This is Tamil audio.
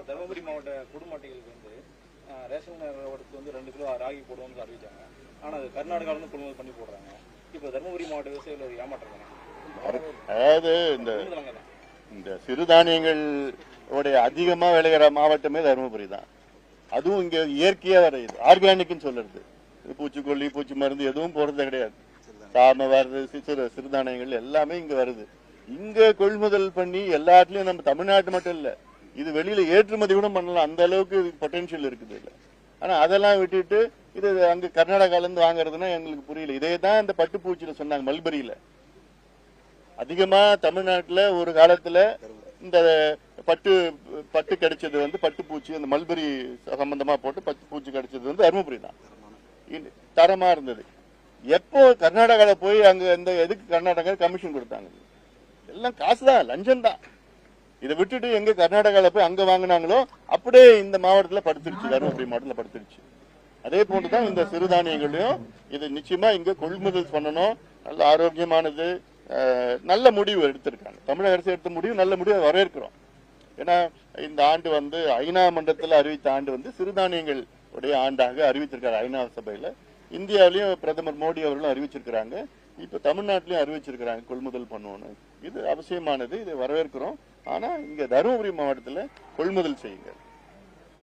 தருமபுரி மாவட்ட குடும்பட்டைகளுக்கு வந்து அஹ், ரேஷன் நிறுவனத்துக்கு வந்து ரெண்டு கிலோ ராகி போடுவோம்னு அறிவிச்சாங்க ஆனா அது கர்நாடகால இருந்து கொள்முதல் பண்ணி போடுறாங்க இப்போ தருமபுரி மாவட்ட விவசாயிகள் ஒரு ஏமாற்றம் தானே அதாவது இந்த கொள்முதல் அங்கதான் இந்த சிறுதானியங்கள் உடைய அதிகமா விளையிற மாவட்டமே தருமபுரி தான் அதுவும் இங்க இயற்கையா வருது ஆர்கானிக்னு சொல்லுறது இது பூச்சிக்கொல்லி பூச்சி மருந்து எதுவும் போடுறது கிடையாது சாம வருது சிறு சிறுதானியங்கள் எல்லாமே இங்க வருது இங்க கொள்முதல் பண்ணி எல்லாத்துலயும் நம்ம தமிழ்நாட்டு மட்டும் இல்ல இது வெளியில ஏற்றுமதி கூட பண்ணலாம் அந்த அளவுக்கு பொட்டன்ஷியல் இருக்குது இல்ல ஆனா அதெல்லாம் விட்டுட்டு இது அங்க கர்நாடகால இருந்து வாங்குறதுன்னா எங்களுக்கு புரியல இதே தான் இந்த பட்டுப்பூச்சியில சொன்னாங்க மல்பரியில அதிகமா தமிழ்நாட்டுல ஒரு காலத்துல இந்த பட்டு பட்டு கிடைச்சது வந்து பட்டுப்பூச்சி அந்த மல்பரி சம்பந்தமா போட்டு பட்டு பூச்சி கிடைச்சது வந்து தருமபுரி தான் இது தரமா இருந்தது எப்போ கர்நாடகால போய் அங்க இந்த எதுக்கு கர்நாடகா கமிஷன் கொடுத்தாங்க எல்லாம் காசு தான் லஞ்சம் தான் இதை விட்டுட்டு எங்க கர்நாடகால போய் அங்க வாங்குனாங்களோ அப்படியே இந்த மாவட்டத்துல படுத்துருச்சு தருமபுரி மாவட்டத்துல படுத்துருச்சு அதே போன்றுதான் இந்த சிறுதானியங்களையும் இது நிச்சயமா இங்க கொள்முதல் பண்ணணும் நல்ல ஆரோக்கியமானது அஹ், நல்ல முடிவு எடுத்திருக்காங்க தமிழக அரசு எடுத்த முடிவு நல்ல முடிவை வரவேற்கிறோம் ஏன்னா இந்த ஆண்டு வந்து ஐநா மன்றத்தில் அறிவித்த ஆண்டு வந்து சிறுதானியங்கள் உடைய ஆண்டாக அறிவித்திருக்காரு ஐநா சபையில இந்தியாவிலையும் பிரதமர் மோடி அவர்களும் அறிவிச்சிருக்கிறாங்க இப்ப தமிழ்நாட்டிலையும் அறிவிச்சிருக்கிறாங்க கொள்முதல் பண்ணுவோன்னு இது அவசியமானது இதை வரவேற்கிறோம் ஆனா இங்க தருமபுரி மாவட்டத்துல கொள்முதல் செய்யுங்க